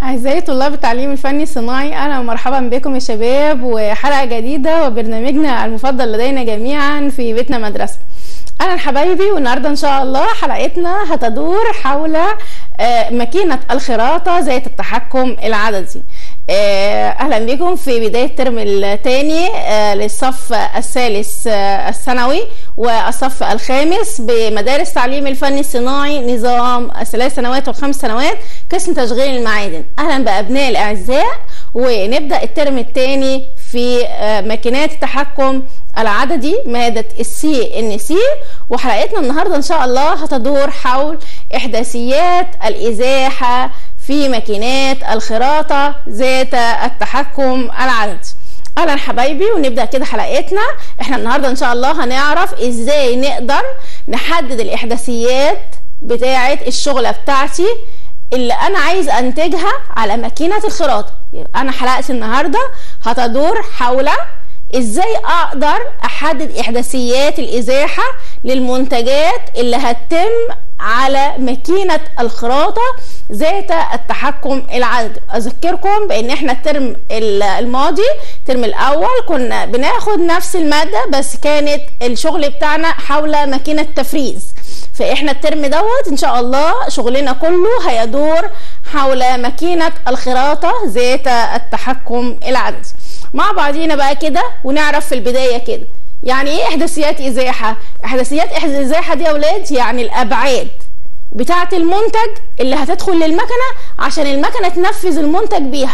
أعزائي طلاب التعليم الفني الصناعي أهلا ومرحبا بكم يا شباب وحلقة جديدة وبرنامجنا المفضل لدينا جميعا في بيتنا مدرسة أهلا حبايبي والنهاردة إن شاء الله حلقتنا هتدور حول آه، ماكينة الخراطة ذات التحكم العددي آه، اهلا بكم في بدايه الترم الثاني للصف الثالث آه، الثانوي والصف الخامس بمدارس تعليم الفني الصناعي نظام الثلاث سنوات والخمس سنوات قسم تشغيل المعادن اهلا بابناء الاعزاء ونبدا الترم الثاني في آه، ماكينات التحكم العددي مادة السي ان سي وحلقتنا النهاردة ان شاء الله هتدور حول احداثيات الازاحة في ماكينات الخراطة ذات التحكم العددي اهلا حبايبي ونبدا كده حلقتنا احنا النهارده ان شاء الله هنعرف ازاي نقدر نحدد الاحداثيات بتاعه الشغله بتاعتي اللي انا عايز انتجها على ماكينه الخراطه يبقى انا حلقتي النهارده هتدور حول ازاي اقدر احدد احداثيات الازاحه للمنتجات اللي هتتم على ماكينه الخراطه ذات التحكم العددي اذكركم بان احنا الترم الماضي الترم الاول كنا بناخد نفس الماده بس كانت الشغل بتاعنا حول ماكينه تفريز فاحنا الترم دوت ان شاء الله شغلنا كله هيدور حول ماكينه الخراطه ذات التحكم العددي مع بعضينا بقى كده ونعرف في البدايه كده يعني ايه احداثيات ازاحه احداثيات ازاحه دي يا اولاد يعني الابعاد بتاعه المنتج اللي هتدخل للمكنه عشان المكنه تنفذ المنتج بيها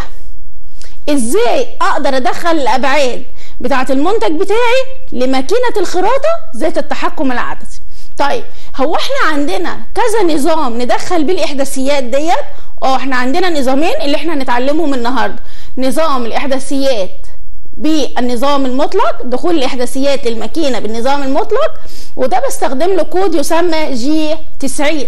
ازاي اقدر ادخل الابعاد بتاعه المنتج بتاعي لماكينه الخراطه ذات التحكم العددي طيب هو احنا عندنا كذا نظام ندخل بيه الاحداثيات ديت اه احنا عندنا نظامين اللي احنا هنتعلمهم النهارده نظام الاحداثيات بالنظام المطلق دخول الاحداثيات للماكينه بالنظام المطلق وده بستخدم له كود يسمى جي 90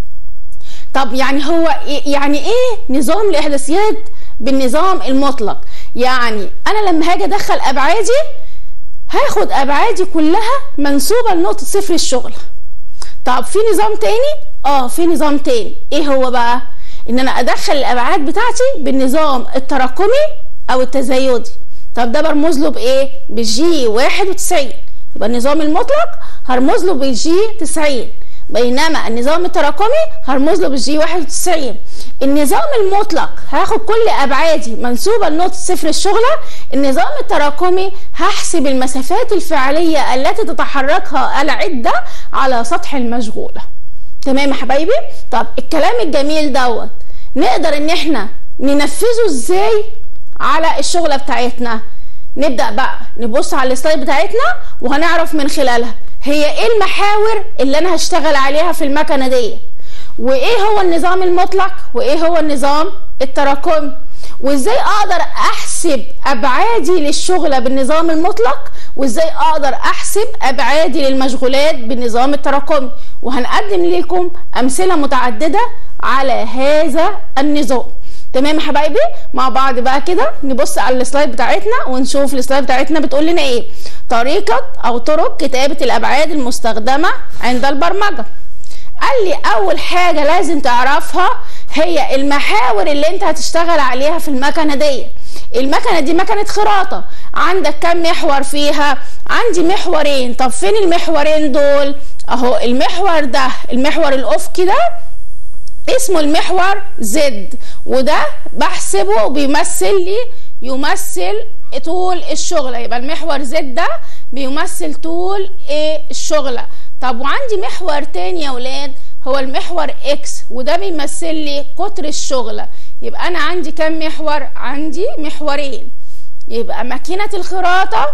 طب يعني هو يعني ايه نظام الاحداثيات بالنظام المطلق يعني انا لما هاجي ادخل ابعادي هاخد ابعادي كلها منسوبه لنقطه صفر الشغل طب في نظام تاني اه في نظام تاني ايه هو بقى ان انا ادخل الابعاد بتاعتي بالنظام التراكمي او التزايدي طب ده برمز له بايه بالجي 91 يبقى النظام المطلق هرمز له بالجي 90 بينما النظام التراكمي هرمز له بالجي 91 النظام المطلق هاخد كل ابعادي منسوبه لنقطه صفر الشغله النظام التراكمي هحسب المسافات الفعليه التي تتحركها العده على سطح المشغوله تمام يا حبايبي طب الكلام الجميل دوت نقدر ان احنا ننفذه ازاي على الشغله بتاعتنا نبدا بقى نبص على السلايد بتاعتنا وهنعرف من خلالها هي ايه المحاور اللي انا هشتغل عليها في المكنه دي وايه هو النظام المطلق وايه هو النظام التراكمي وازاي اقدر احسب ابعادي للشغله بالنظام المطلق وازاي اقدر احسب ابعادي للمشغولات بالنظام التراكمي وهنقدم لكم امثله متعدده على هذا النظام تمام يا حبايبي مع بعض بقى كده نبص على السلايد بتاعتنا ونشوف السلايد بتاعتنا بتقول لنا ايه طريقه او طرق كتابه الابعاد المستخدمه عند البرمجه قال لي اول حاجه لازم تعرفها هي المحاور اللي انت هتشتغل عليها في المكنه دي المكنه دي مكنه خراطه عندك كم محور فيها عندي محورين طب فين المحورين دول اهو المحور ده المحور الافقي ده اسمه المحور زد وده بحسبه بيمثل لي يمثل طول الشغله يبقى المحور زد ده بيمثل طول ايه الشغله طب وعندي محور تاني يا ولاد هو المحور اكس وده بيمثل لي قطر الشغله يبقى انا عندي كام محور عندي محورين يبقى ماكينه الخراطه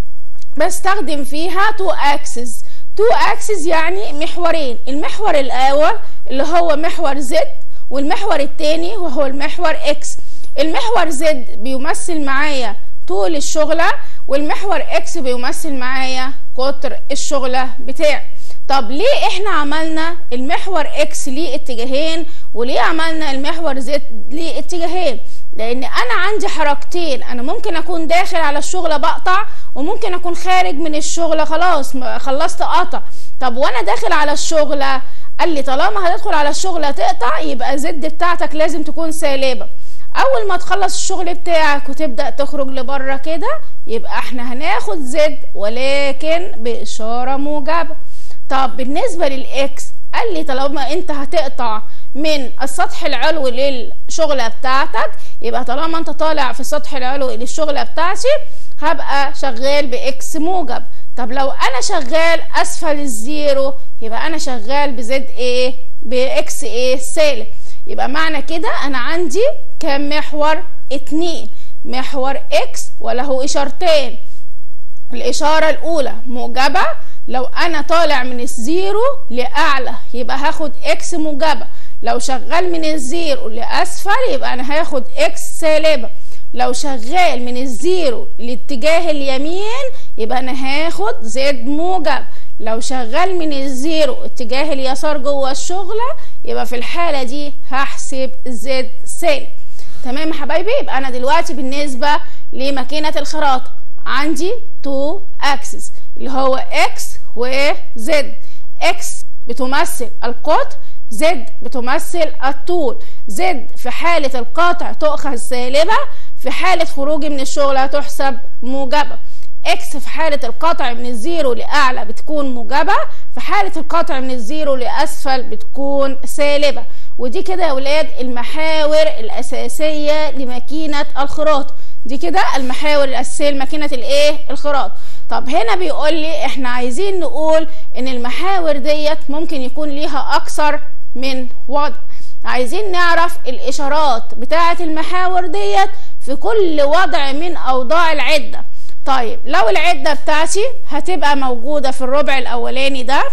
بستخدم فيها تو اكسس تو اكسس يعني محورين المحور الاول اللي هو محور زد والمحور الثاني وهو المحور اكس المحور زد بيمثل معايا طول الشغلة والمحور اكس بيمثل معايا قطر الشغلة بتاعي طب ليه احنا عملنا المحور اكس ليه اتجاهين وليه عملنا المحور زد ليه اتجاهين لان انا عندي حركتين انا ممكن اكون داخل على الشغله بقطع وممكن اكون خارج من الشغله خلاص خلصت قطع طب وانا داخل على الشغله قال لي طالما هتدخل على الشغل هتقطع يبقى زد بتاعتك لازم تكون سالبه اول ما تخلص الشغل بتاعك وتبدأ تخرج لبره كده يبقى احنا هناخد زد ولكن بإشارة موجبة طب بالنسبة للإكس قال لي طالما انت هتقطع من السطح العلوي للشغلة بتاعتك يبقى طالما انت طالع في السطح العلوي للشغلة بتاعتي هبقى شغال بإكس موجب طب لو انا شغال اسفل الزيرو يبقى انا شغال بزد ايه باكس ايه سالب يبقى معنى كده انا عندي كام محور اتنين محور اكس وله اشارتين الاشارة الاولى موجبة لو انا طالع من الزيرو لاعلى يبقى هاخد اكس موجبة لو شغال من الزيرو لاسفل يبقى انا هاخد اكس سالبة لو شغال من الزيرو لاتجاه اليمين يبقى انا هاخد زد موجب لو شغال من الزيرو اتجاه اليسار جوه الشغلة يبقى في الحالة دي هحسب زد سالب تمام يا حبايبي يبقى انا دلوقتي بالنسبة لماكينة الخراطة عندي تو اكسس اللي هو اكس وزد اكس بتمثل القطر زد بتمثل الطول زد في حالة القطع تؤخذ سالبة في حالة خروجي من الشغل هتحسب موجبة اكس في حالة القطع من الزيرو لأعلى بتكون موجبة في حالة القطع من الزيرو لأسفل بتكون سالبة ودي كده يا ولاد المحاور الأساسية لماكينة الخراط دي كده المحاور الأساسية لماكينة الايه الخراط طب هنا بيقول لي احنا عايزين نقول ان المحاور ديت ممكن يكون ليها اكثر من وضع عايزين نعرف الاشارات بتاعه المحاور ديت في كل وضع من اوضاع العده طيب لو العده بتاعتي هتبقى موجوده في الربع الاولاني ده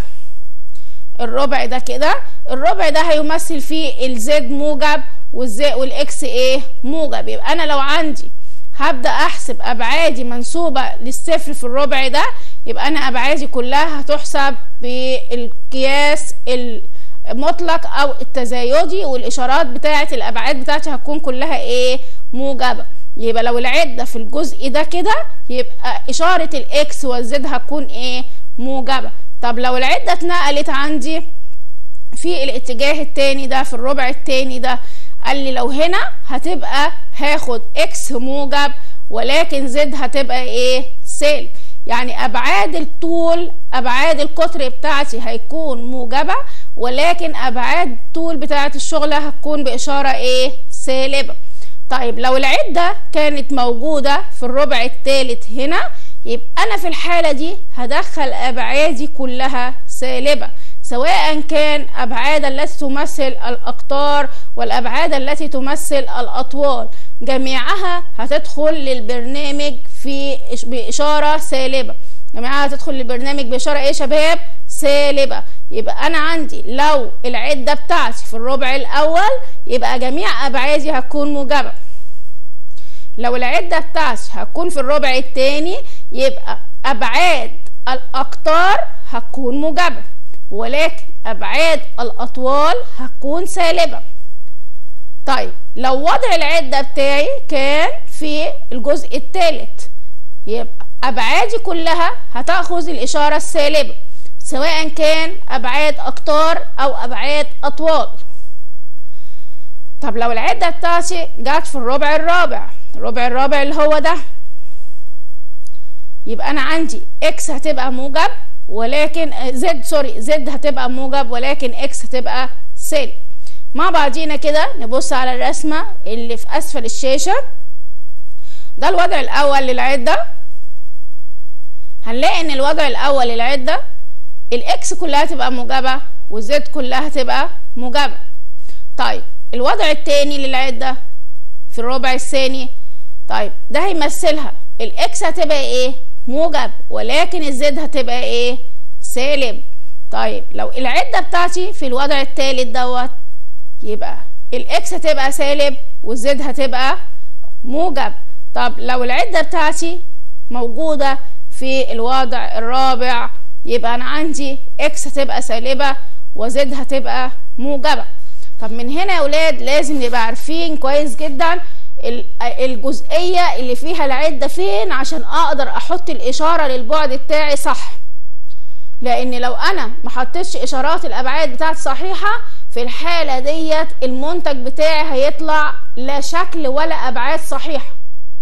الربع ده كده الربع ده هيمثل فيه الزد موجب والزد والاكس ايه موجب يبقى انا لو عندي هبدا احسب ابعادي منسوبه للصفر في الربع ده يبقى انا ابعادي كلها هتحسب بالقياس المطلق او التزايدي والاشارات بتاعه الابعاد بتاعتي هتكون كلها ايه موجبه يبقى لو العده في الجزء ده كده يبقى اشاره الاكس والزد هتكون ايه موجبه طب لو العده اتنقلت عندي في الاتجاه التاني ده في الربع التاني ده قال لي لو هنا هتبقى هاخد اكس موجب ولكن زد هتبقى ايه سالب يعني ابعاد الطول ابعاد القطر بتاعتي هيكون موجبه ولكن ابعاد الطول بتاعه الشغله هتكون باشاره ايه سالبه طيب لو العده كانت موجوده في الربع الثالث هنا يبقى انا في الحاله دي هدخل ابعادي كلها سالبه سواء كان أبعاد التي تمثل الأقطار والأبعاد التي تمثل الأطوال جميعها هتدخل للبرنامج في بإشارة سالبة جميعها هتدخل للبرنامج بإشارة إيه شباب سالبة يبقى أنا عندي لو العدة بتاعتي في الربع الأول يبقى جميع أبعادي هتكون موجبة لو العدة بتاعتي هتكون في الربع التاني يبقى أبعاد الأقطار هتكون موجبة ولكن أبعاد الأطوال هتكون سالبة طيب لو وضع العدة بتاعي كان في الجزء الثالث يبقى أبعادي كلها هتأخذ الإشارة السالبة سواء كان أبعاد أقطار أو أبعاد أطوال طب لو العدة بتاعتي جت في الربع الرابع الربع الرابع اللي هو ده يبقى أنا عندي إكس هتبقى موجب ولكن زد سوري زد هتبقى موجب ولكن اكس هتبقى سالب مع بعضينا كده نبص على الرسمة اللي في اسفل الشاشة ده الوضع الاول للعدة هنلاقي ان الوضع الاول للعدة الاكس كلها تبقى موجبة والزد كلها تبقى موجبة طيب الوضع التاني للعدة في الربع الثاني طيب ده هيمثلها الاكس هتبقى ايه موجب ولكن الزد هتبقى ايه سالب طيب لو العدة بتاعتي في الوضع الثالث دوت يبقى الاكس هتبقى سالب والزد هتبقى موجب طب لو العدة بتاعتي موجودة في الوضع الرابع يبقى انا عندي اكس هتبقى سالبة وزد هتبقى موجبة طب من هنا يا ولاد لازم نبقى عارفين كويس جدا الجزئية اللي فيها العدة فين عشان اقدر احط الاشارة للبعد بتاعي صح لان لو انا ما حطيتش اشارات الابعاد بتاعتي صحيحة في الحالة ديت المنتج بتاعي هيطلع لا شكل ولا أبعاد صحيحة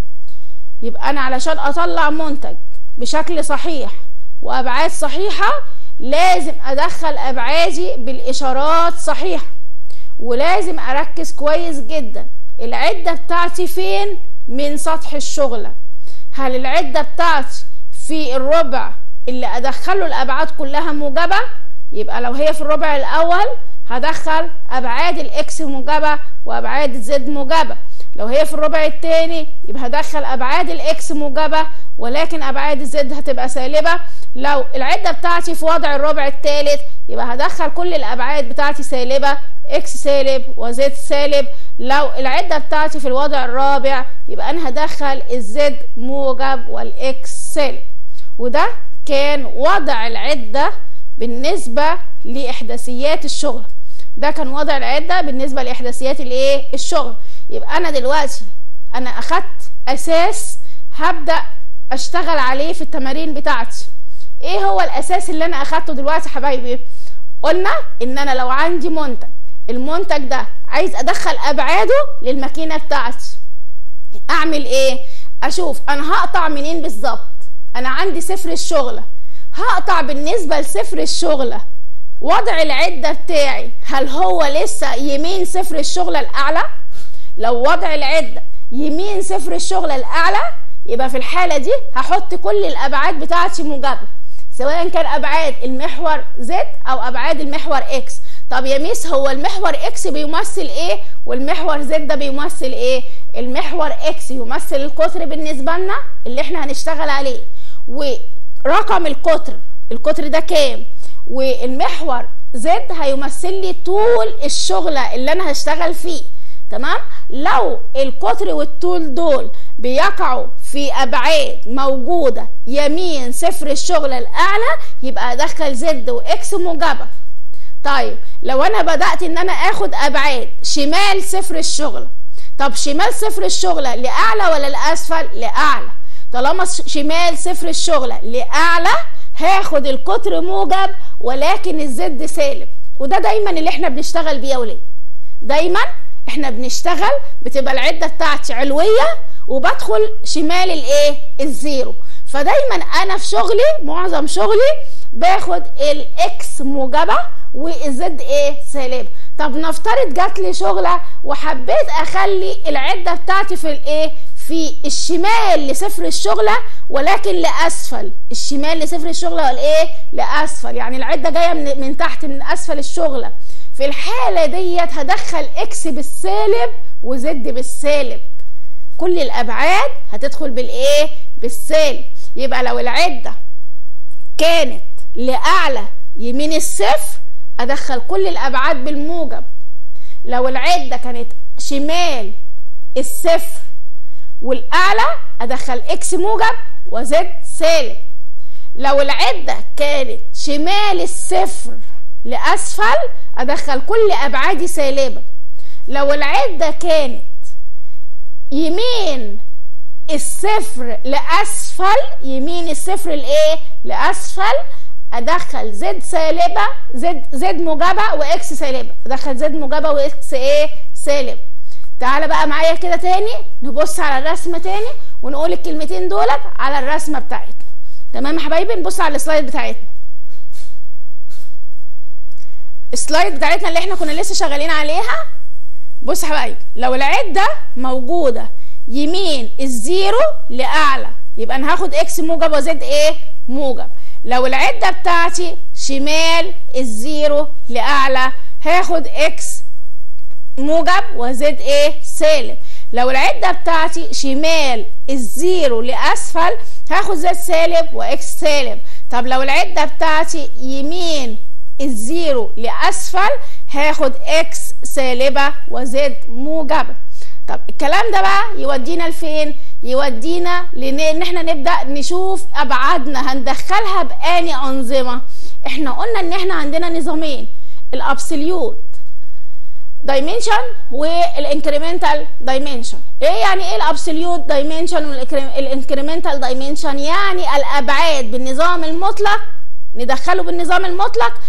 يبقى أنا علشان أطلع منتج بشكل صحيح وأبعاد صحيحة لازم أدخل أبعادي بالإشارات صحيحة ولازم أركز كويس جدا العدة بتاعتي فين من سطح الشغلة هل العدة بتاعتي في الربع اللي أدخله الأبعاد كلها موجبة يبقى لو هي في الربع الأول هدخل ابعاد الاكس موجبه وابعاد الزد موجبه لو هي في الربع الثاني يبقى هدخل ابعاد الاكس موجبه ولكن ابعاد الزد هتبقى سالبه لو العده بتاعتي في وضع الربع الثالث يبقى هدخل كل الابعاد بتاعتي سالبه اكس سالب وزد سالب لو العده بتاعتي في الوضع الرابع يبقى انا هدخل الزد موجب والاكس سالب وده كان وضع العده بالنسبه لاحداثيات الشغل ده كان وضع العده بالنسبه لاحداثيات الايه الشغل يبقى انا دلوقتي انا اخدت اساس هبدا اشتغل عليه في التمارين بتاعتي ايه هو الاساس اللي انا اخدته دلوقتي حبايبي قلنا ان انا لو عندي منتج المنتج ده عايز ادخل ابعاده للماكينه بتاعتي اعمل ايه اشوف انا هقطع منين بالظبط انا عندي صفر الشغله هقطع بالنسبه لصفر الشغله وضع العدة بتاعي هل هو لسه يمين صفر الشغلة الأعلى؟ لو وضع العدة يمين صفر الشغلة الأعلى يبقى في الحالة دي هحط كل الأبعاد بتاعتي موجبة سواء كان أبعاد المحور زد أو أبعاد المحور إكس طب يا ميس هو المحور إكس بيمثل إيه والمحور زد ده بيمثل إيه؟ المحور إكس يمثل القطر بالنسبة لنا اللي إحنا هنشتغل عليه ورقم القطر القطر ده كام؟ والمحور زد هيمثل لي طول الشغلة اللي انا هشتغل فيه تمام لو القطر والطول دول بيقعوا في ابعاد موجودة يمين صفر الشغلة الاعلى يبقى ادخل زد واكس موجبة طيب لو انا بدأت ان انا اخد ابعاد شمال صفر الشغلة طب شمال صفر الشغلة لاعلى ولا لاسفل لاعلى طالما شمال صفر الشغلة لاعلى هاخد القطر موجب ولكن الزد سالب وده دايما اللي احنا بنشتغل بيه يا ولاد دايما احنا بنشتغل بتبقى العده بتاعتي علويه وبدخل شمال الايه الزيرو فدايما انا في شغلي معظم شغلي باخد الاكس موجبه والزد ايه سالبه طب نفترض جات لي شغله وحبيت اخلي العده بتاعتي في الايه في الشمال لصفر الشغله ولكن لاسفل الشمال لصفر الشغله والايه لاسفل يعني العده جايه من, من تحت من اسفل الشغله في الحاله ديت هدخل اكس بالسالب وزد بالسالب كل الابعاد هتدخل بالايه بالسالب يبقى لو العده كانت لاعلى يمين الصفر ادخل كل الابعاد بالموجب لو العده كانت شمال الصفر والاعلى ادخل اكس موجب وزد سالب لو العده كانت شمال الصفر لاسفل ادخل كل ابعادي سالبه لو العده كانت يمين الصفر لاسفل يمين الصفر لايه لاسفل ادخل زد سالبه زد زد موجبه واكس سالبه ادخل زد موجبه واكس ايه سالب تعالى بقى معايا كده تاني نبص على الرسمه تاني ونقول الكلمتين دولت على الرسمه بتاعتنا تمام يا حبايبي نبص على السلايد بتاعتنا السلايد بتاعتنا اللي احنا كنا لسه شغالين عليها بص يا حبايبي لو العده موجوده يمين الزيرو لاعلى يبقى انا هاخد اكس موجب وزد ايه موجب لو العده بتاعتي شمال الزيرو لاعلى هاخد اكس موجب وزد ايه سالب لو العدة بتاعتي شمال الزيرو لأسفل هاخد زد سالب وإكس سالب طب لو العدة بتاعتي يمين الزيرو لأسفل هاخد إكس سالبة وزد موجبة طب الكلام ده بقى يودينا لفين يودينا لان احنا نبدا نشوف ابعادنا هندخلها باني انظمه احنا قلنا ان احنا عندنا نظامين الابسوليوت دايمنشن والانكريمنتال دايمنشن ايه يعني ايه الابسوليوت دايمنشن والانكريمنتال دايمنشن يعني الابعاد بالنظام المطلق ندخله بالنظام المطلق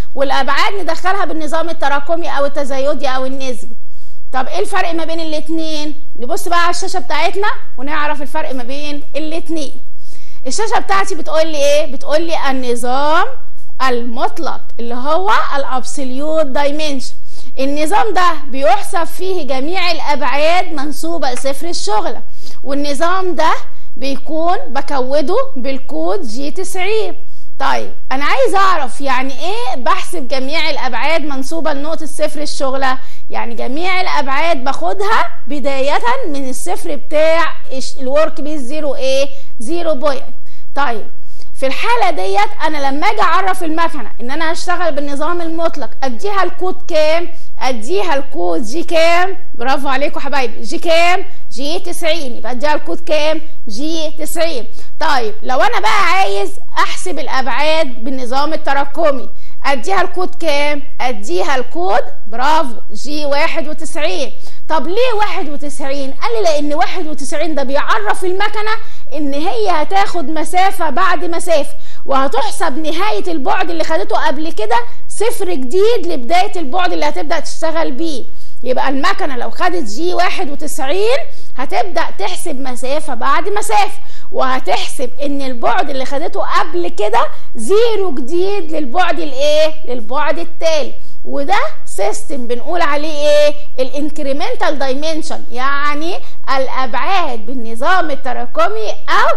والابعاد ندخلها بالنظام التراكمي او التزايدي او النسبي طب ايه الفرق ما بين الاتنين نبص بقى على الشاشه بتاعتنا ونعرف الفرق ما بين الاتنين الشاشه بتاعتي بتقول لي ايه بتقول لي النظام المطلق اللي هو الابسوليوت دايمنشن النظام ده بيحسب فيه جميع الابعاد منسوبه لصفر الشغله والنظام ده بيكون بكوده بالكود جي 90 طيب انا عايز اعرف يعني ايه بحسب جميع الابعاد منسوبه لنقطه صفر الشغله يعني جميع الابعاد باخدها بدايه من الصفر بتاع الورك بيس زيرو ايه زيرو بوينت طيب في الحاله ديت انا لما اجي اعرف المكنه ان انا هشتغل بالنظام المطلق اديها الكود كام اديها الكود جي كام برافو عليكم حبايبي جي كام جي 90 يبقى اديها الكود كام جي 90 طيب لو انا بقى عايز احسب الابعاد بالنظام التراكمي اديها الكود كام اديها الكود برافو جي 91 طب ليه 91 قال لي لان 91 ده بيعرف المكنه ان هي هتاخد مسافه بعد مسافه وهتحسب نهايه البعد اللي خدته قبل كده صفر جديد لبدايه البعد اللي هتبدا تشتغل بيه يبقى المكنه لو خدت جي 91 هتبدا تحسب مسافه بعد مسافه وهتحسب ان البعد اللي خدته قبل كده زيرو جديد للبعد الايه للبعد التالي وده سيستم بنقول عليه ايه الانكريمنتال دايمنشن يعني الابعاد بالنظام التراكمي او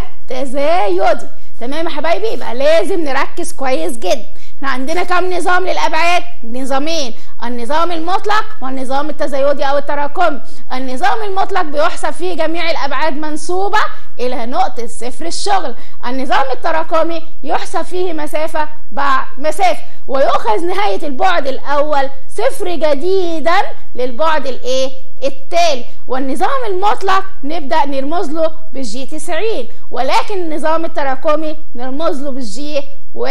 التزايدي تمام يا حبايبي يبقى لازم نركز كويس جدا احنا عندنا كم نظام للابعاد نظامين النظام المطلق والنظام التزايدي او التراكمي النظام المطلق بيحسب فيه جميع الابعاد منسوبه الى نقطه صفر الشغل النظام التراكمي يحسب فيه مسافه بعد مسافه ويؤخذ نهايه البعد الاول صفر جديدا للبعد الايه التالي والنظام المطلق نبدا نرمز له بالجي 90 ولكن النظام التراكمي نرمز له بالجي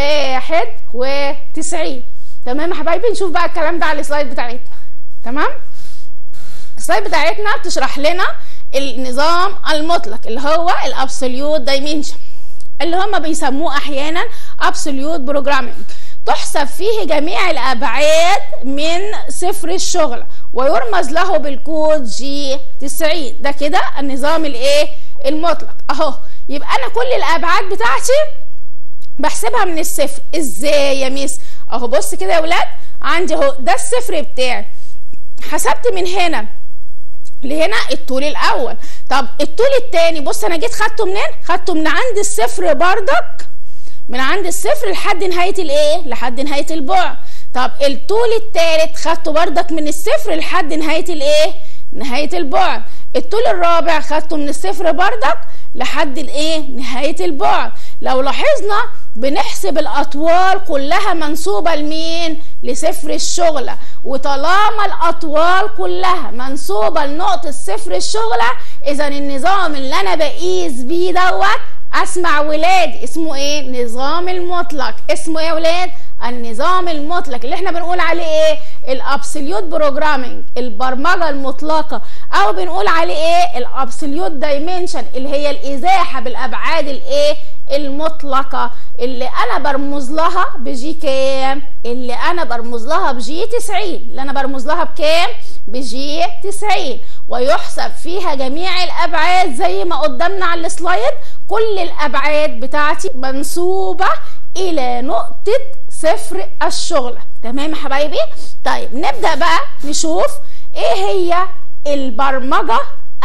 91 تمام يا حبايبي نشوف بقى الكلام ده على السلايد بتاعتنا تمام السلايد بتاعتنا بتشرح لنا النظام المطلق اللي هو الابسوليوت دايمنشن اللي هم بيسموه احيانا ابسوليوت بروجرامينج تحسب فيه جميع الابعاد من صفر الشغل ويرمز له بالكود جي 90 ده كده النظام الايه المطلق اهو يبقى انا كل الابعاد بتاعتي بحسبها من الصفر ازاي يا ميس اهو بص كده يا ولاد عندي اهو ده الصفر بتاعي حسبت من هنا لهنا الطول الاول طب الطول التاني بص انا جيت خدته منين خدته من عند الصفر بردك من عند الصفر لحد نهايه الايه لحد نهايه البعد طب الطول التالت خدته بردك من الصفر لحد نهايه الايه نهايه البعد الطول الرابع خدته من الصفر بردك لحد الايه نهايه البعد لو لاحظنا بنحسب الاطوال كلها منسوبه لمين لصفر الشغله وطالما الاطوال كلها منسوبه لنقطه صفر الشغله اذا النظام اللي انا بقيس بيه دوت اسمع ولادي اسمه ايه نظام المطلق اسمه ايه يا ولاد النظام المطلق اللي احنا بنقول عليه ايه الابسوليوت بروجرامينج البرمجه المطلقه او بنقول عليه ايه الابسوليوت دايمنشن اللي هي الازاحه بالابعاد الايه المطلقه اللي انا برمز لها بجي كام اللي انا برمز لها بجي 90 اللي انا برمز لها بكام بجي 90 ويحسب فيها جميع الابعاد زي ما قدامنا على السلايد كل الابعاد بتاعتي منسوبه الى نقطه صفر الشغله تمام يا حبايبي طيب نبدا بقى نشوف ايه هي البرمجه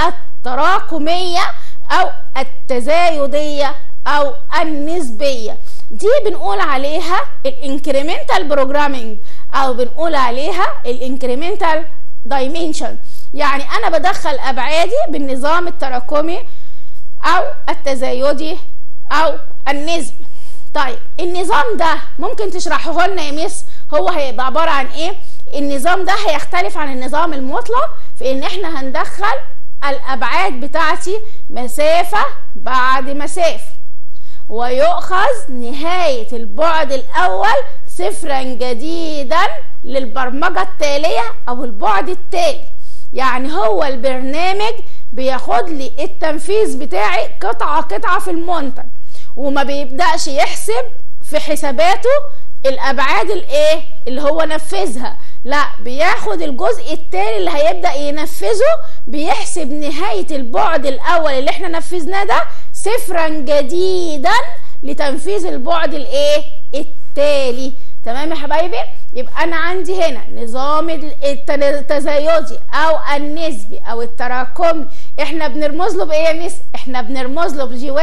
التراكميه او التزايديه او النسبيه دي بنقول عليها الانكريمنتال بروجرامينج او بنقول عليها الانكريمنتال دايمنشن يعني انا بدخل ابعادي بالنظام التراكمي او التزايدي او النسبي طيب النظام ده ممكن تشرحه لنا يا ميس هو هيبقى عباره عن ايه النظام ده هيختلف عن النظام المطلق في ان احنا هندخل الابعاد بتاعتي مسافه بعد مسافه ويؤخذ نهايه البعد الاول صفرا جديدا للبرمجه التاليه او البعد التالي يعني هو البرنامج بياخد لي التنفيذ بتاعي قطعه قطعه في المنتج وما بيبداش يحسب في حساباته الابعاد الايه اللي هو نفذها لا بياخد الجزء التاني اللي هيبدا ينفذه بيحسب نهايه البعد الاول اللي احنا نفذناه ده صفرا جديدا لتنفيذ البعد الايه التالي تمام يا حبايبي يبقى انا عندي هنا نظام التزايدي او النسبي او التراكمي احنا بنرمز له بايه يا ميس احنا بنرمز له بجي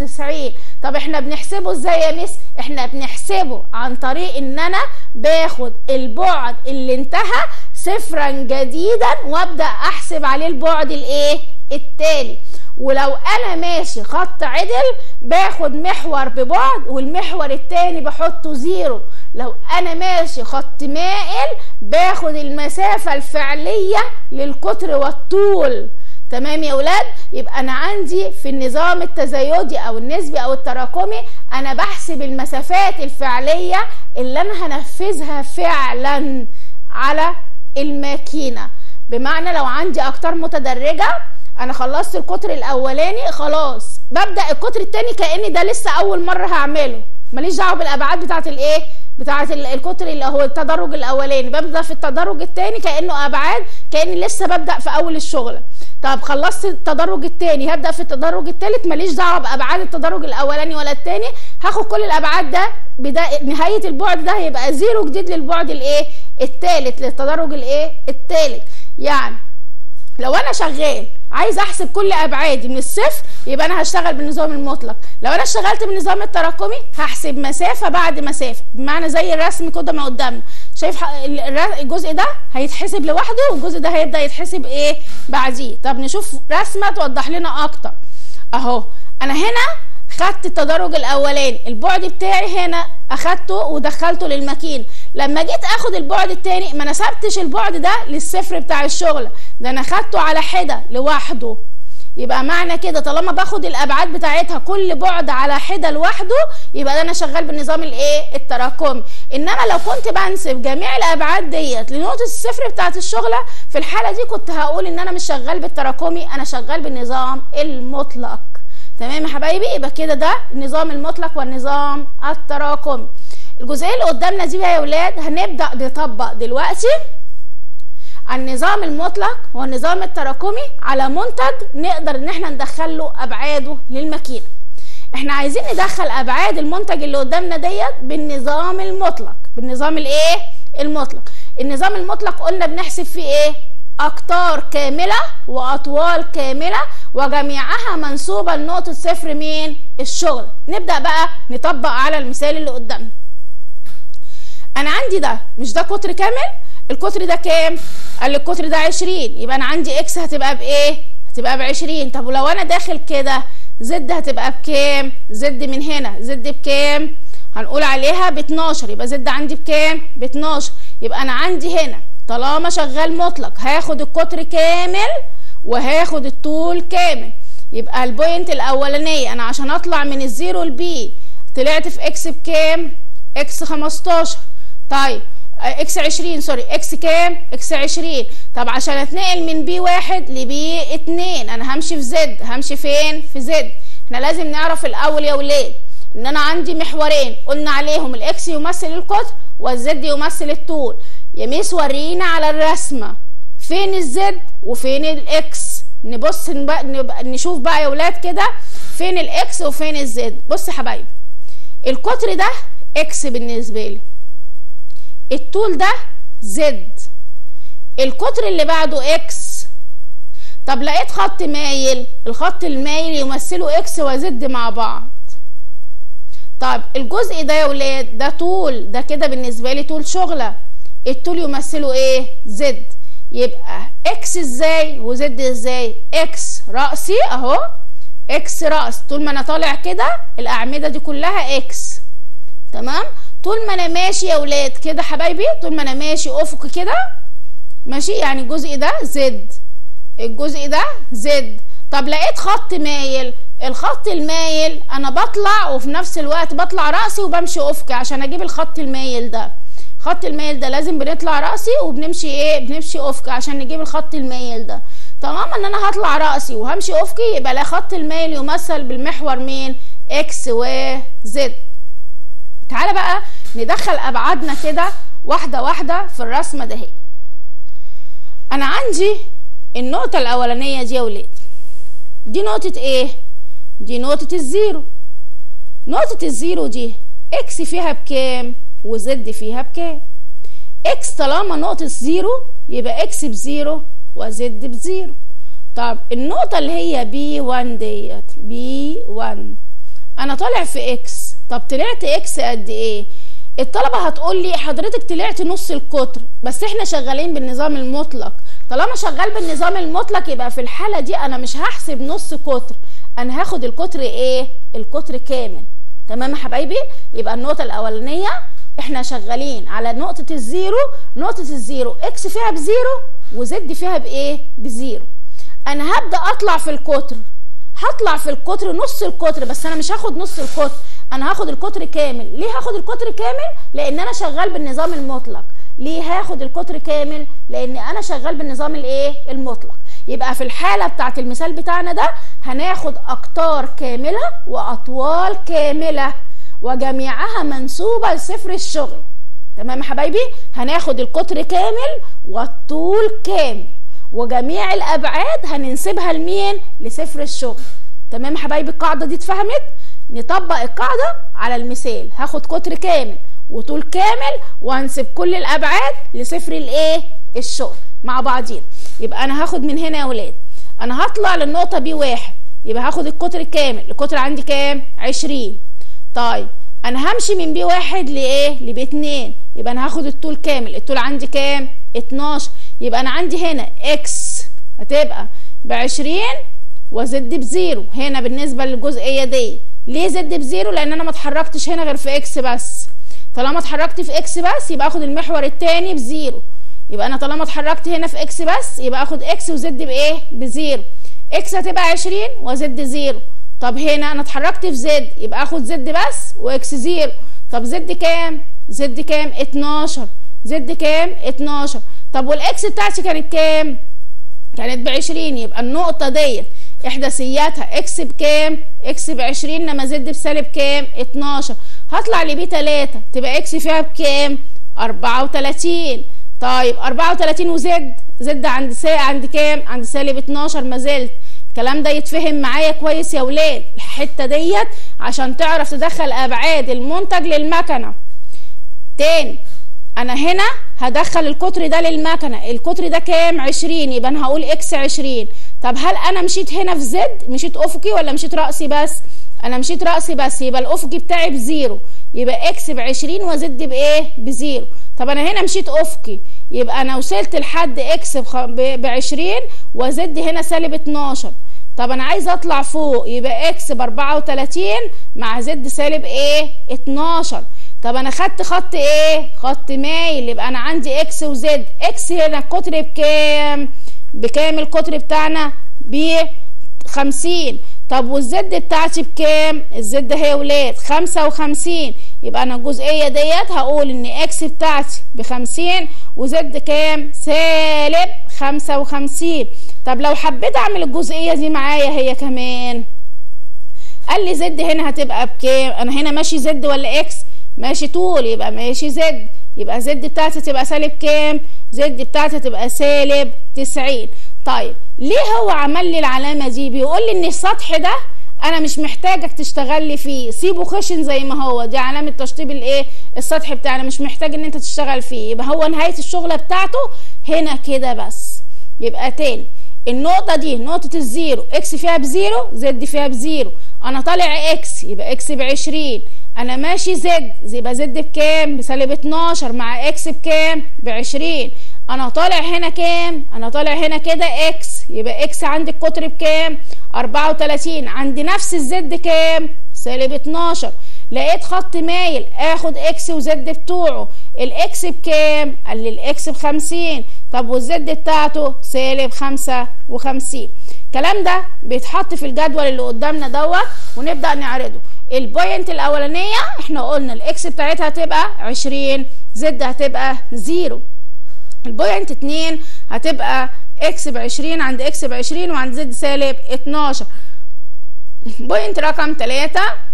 91 طب احنا بنحسبه ازاي يا ميس احنا بنحسبه عن طريق ان انا باخد البعد اللي انتهى صفرا جديدا وابدا احسب عليه البعد الايه التالي ولو انا ماشي خط عدل باخد محور ببعد والمحور التاني بحطه زيرو لو انا ماشي خط مائل باخد المسافة الفعلية للقطر والطول تمام يا ولاد يبقى انا عندي في النظام التزايدي او النسبي او التراكمي انا بحسب المسافات الفعلية اللي انا هنفذها فعلا على الماكينة بمعنى لو عندي اقطار متدرجة انا خلصت القطر الاولاني خلاص ببدا القطر التاني كاني ده لسه اول مره هعمله ماليش دعوه بالابعاد بتاعه الايه بتاعه القطر اللي هو التدرج الاولاني ببدا في التدرج التاني كانه ابعاد كاني لسه ببدا في اول الشغل طب خلصت التدرج التاني هبدا في التدرج التالت ماليش دعوه بابعاد التدرج الاولاني ولا التاني هاخد كل الابعاد ده بدا نهايه البعد ده هيبقى زيرو جديد للبعد الايه التالت للتدرج الايه التالت يعني لو انا شغال عايز احسب كل ابعادي من الصفر يبقى انا هشتغل بالنظام المطلق لو انا اشتغلت بالنظام التراكمي هحسب مسافه بعد مسافه بمعنى زي الرسم كده ما قدامنا شايف الجزء ده هيتحسب لوحده والجزء ده هيبدا يتحسب ايه بعديه طب نشوف رسمه توضح لنا اكتر اهو انا هنا خدت التدرج الاولاني البعد بتاعي هنا اخدته ودخلته للماكينه لما جيت اخد البعد التاني ما نسبتش البعد ده للصفر بتاع الشغل ده انا خدته على حده لوحده يبقى معنى كده طالما باخد الابعاد بتاعتها كل بعد على حده لوحده يبقى ده انا شغال بالنظام الايه التراكمي انما لو كنت بنسب جميع الابعاد ديت لنقطه الصفر بتاعت الشغله في الحاله دي كنت هقول ان انا مش شغال بالتراكمي انا شغال بالنظام المطلق تمام يا حبايبي يبقى كده ده النظام المطلق والنظام التراكمي الجزئيه اللي قدامنا دي بقى يا ولاد هنبدا نطبق دلوقتي النظام المطلق والنظام التراكمي على منتج نقدر ان احنا ندخل له ابعاده للماكينه احنا عايزين ندخل ابعاد المنتج اللي قدامنا ديت بالنظام المطلق بالنظام الايه المطلق النظام المطلق قلنا بنحسب فيه ايه اقطار كامله واطوال كامله وجميعها منسوبه لنقطه صفر مين الشغل نبدا بقى نطبق على المثال اللي قدامنا انا عندي ده مش ده قطر كامل القطر ده كام قال لي القطر ده 20 يبقى انا عندي اكس هتبقى بايه هتبقى ب 20 طب ولو انا داخل كده زد هتبقى بكام زد من هنا زد بكام هنقول عليها ب 12 يبقى زد عندي بكام ب 12 يبقى انا عندي هنا طالما شغال مطلق هاخد القطر كامل وهاخد الطول كامل يبقى البوينت الاولانيه انا عشان اطلع من الزيرو لبي طلعت في اكس بكام اكس 15 طيب اكس 20 سوري اكس كام اكس 20 طب عشان اتنقل من بي واحد لبي اتنين انا همشي في زد همشي فين في زد احنا لازم نعرف الاول يا ولاد ان انا عندي محورين قلنا عليهم الاكس يمثل القطر والزد يمثل الطول يا ميس ورينا على الرسمه فين الزد وفين الاكس نبص نشوف بقى يا ولاد كده فين الاكس وفين الزد بص يا حبايبي القطر ده اكس بالنسبه لي الطول ده زد القطر اللي بعده اكس طب لقيت خط مايل الخط المايل يمثله اكس وزد مع بعض طب الجزء ده يا ولاد ده طول ده كده بالنسبه لي طول شغله الطول يمثله ايه زد يبقى اكس ازاي وزد ازاي اكس راسي اهو اكس راس طول ما انا طالع كده الاعمده دي كلها اكس تمام طول ما انا ماشي يا ولاد كده حبايبي طول ما انا ماشي افق كده ماشي يعني الجزء ده زد الجزء ده زد طب لقيت خط مايل الخط المايل انا بطلع وفي نفس الوقت بطلع راسي وبمشي افقي عشان اجيب الخط المايل ده خط المايل ده لازم بنطلع راسي وبنمشي ايه بنمشي افقي عشان نجيب الخط المايل ده طالما ان انا هطلع راسي وهمشي افقي يبقى لا خط المايل يمثل بالمحور مين اكس وزد تعالى بقى ندخل ابعادنا كده واحده واحده في الرسمه دهي انا عندي النقطه الاولانيه دي يا ولاد دي نقطه ايه دي نقطه الزيرو نقطه الزيرو دي اكس فيها بكام وزد فيها بكام اكس طالما نقطه زيرو يبقى اكس بزيرو وزد بزيرو طب النقطة اللي هي بي 1 ديت بي 1 أنا طالع في إكس طب طلعت إكس قد إيه؟ الطلبة هتقول لي حضرتك طلعت نص القطر بس إحنا شغالين بالنظام المطلق طالما شغال بالنظام المطلق يبقى في الحالة دي أنا مش هحسب نص قطر أنا هاخد القطر إيه؟ القطر كامل تمام يا حبايبي؟ يبقى النقطة الأولانية إحنا شغالين على نقطة الزيرو نقطة الزيرو إكس فيها بزيرو وزد فيها بإيه؟ بزيرو انا هبدا اطلع في القطر هطلع في القطر نص القطر بس انا مش هاخد نص القطر انا هاخد القطر كامل ليه هاخد القطر كامل لان انا شغال بالنظام المطلق ليه هاخد القطر كامل لان انا شغال بالنظام الايه المطلق يبقى في الحاله بتاعت المثال بتاعنا ده هناخد اقطار كامله واطوال كامله وجميعها منسوبه لصفر الشغل تمام يا حبايبي هناخد القطر كامل والطول كامل وجميع الابعاد هننسبها لمين لصفر الشغل تمام يا حبايبي القاعده دي اتفهمت نطبق القاعده على المثال هاخد قطر كامل وطول كامل وهنسب كل الابعاد لصفر الايه الشغل مع بعضين يبقى انا هاخد من هنا يا ولاد انا هطلع للنقطه بي واحد يبقى هاخد القطر الكامل القطر عندي كام عشرين طيب انا همشي من بي واحد لايه لبي اتنين يبقى انا هاخد الطول كامل الطول عندي كام اتناشر يبقى انا عندي هنا اكس هتبقى بعشرين وزد بزيرو هنا بالنسبه للجزئيه دي ليه زد بزيرو لان انا ما اتحركتش هنا غير في اكس بس طالما اتحركت في اكس بس يبقى اخد المحور التاني بزيرو يبقى انا طالما اتحركت هنا في اكس بس يبقى اخد اكس وزد بايه بزيرو اكس هتبقى عشرين وزد زيرو طب هنا انا اتحركت في زد يبقى اخد زد بس واكس زيرو طب زد كام زد كام اتناشر زد كام اتناشر طب والاكس بتاعتي كانت كام كانت بعشرين يبقى النقطه ديت احداثياتها اكس بكام اكس بعشرين لما زد بسالب كام اتناشر هطلع لبي تلاتة تبقى اكس فيها بكام اربعة وتلاتين طيب اربعة وتلاتين وزد زد عند سا عند كام عند سالب اتناشر ما زلت الكلام ده يتفهم معايا كويس يا ولاد الحته ديت عشان تعرف تدخل ابعاد المنتج للمكنه تاني انا هنا هدخل القطر ده للمكنه القطر ده كام 20 يبقى انا هقول اكس 20 طب هل انا مشيت هنا في زد مشيت افقي ولا مشيت راسي بس انا مشيت راسي بس يبقى الافقي بتاعي بزيرو يبقى اكس ب 20 وزد بايه بزيرو طب انا هنا مشيت افقي يبقى انا وصلت لحد اكس ب 20 وزد هنا سالب 12 طب انا عايز اطلع فوق يبقى اكس ب 34 مع زد سالب ايه 12 طب انا خدت خط ايه خط مايل يبقى انا عندي اكس وزد اكس هنا القطر بكام بكام القطر بتاعنا ب 50 طب والزد بتاعتي بكام الزد اهي يا ولاد 55 يبقى انا الجزئيه ديت هقول ان اكس بتاعتي ب 50 وزد كام سالب 55 طب لو حبيت اعمل الجزئيه دي معايا هي كمان قال لي زد هنا هتبقى بكام انا هنا ماشي زد ولا اكس ماشي طول يبقى ماشي زد يبقى زد بتاعتي تبقى سالب كام زد بتاعتي تبقى سالب 90 طيب ليه هو عمل لي العلامه دي بيقول لي ان السطح ده انا مش محتاجك تشتغل لي فيه سيبه خشن زي ما هو دي علامه تشطيب الايه السطح بتاعنا مش محتاج ان انت تشتغل فيه يبقى هو نهايه الشغله بتاعته هنا كده بس يبقى تاني النقطه دي نقطه الزيرو اكس فيها بزيرو زد فيها بزيرو انا طالع اكس يبقى اكس بعشرين انا ماشي زد يبقى زد بكام بسالب 12 مع اكس بكام بعشرين انا طالع هنا كام انا طالع هنا كده اكس يبقى اكس عندي القطر بكام 34 عندي نفس الزد كام سالب 12 لقيت خط مايل اخد اكس وزد بتوعه الاكس بكام قال لي الاكس بخمسين طب والزد بتاعته سالب خمسة وخمسين الكلام ده بيتحط في الجدول اللي قدامنا دوت ونبدأ نعرضه البوينت الاولانية احنا قلنا الاكس بتاعتها هتبقى عشرين زد هتبقى زيرو البوينت اتنين هتبقى اكس بعشرين عند اكس بعشرين وعند زد سالب اتناشر بوينت رقم تلاتة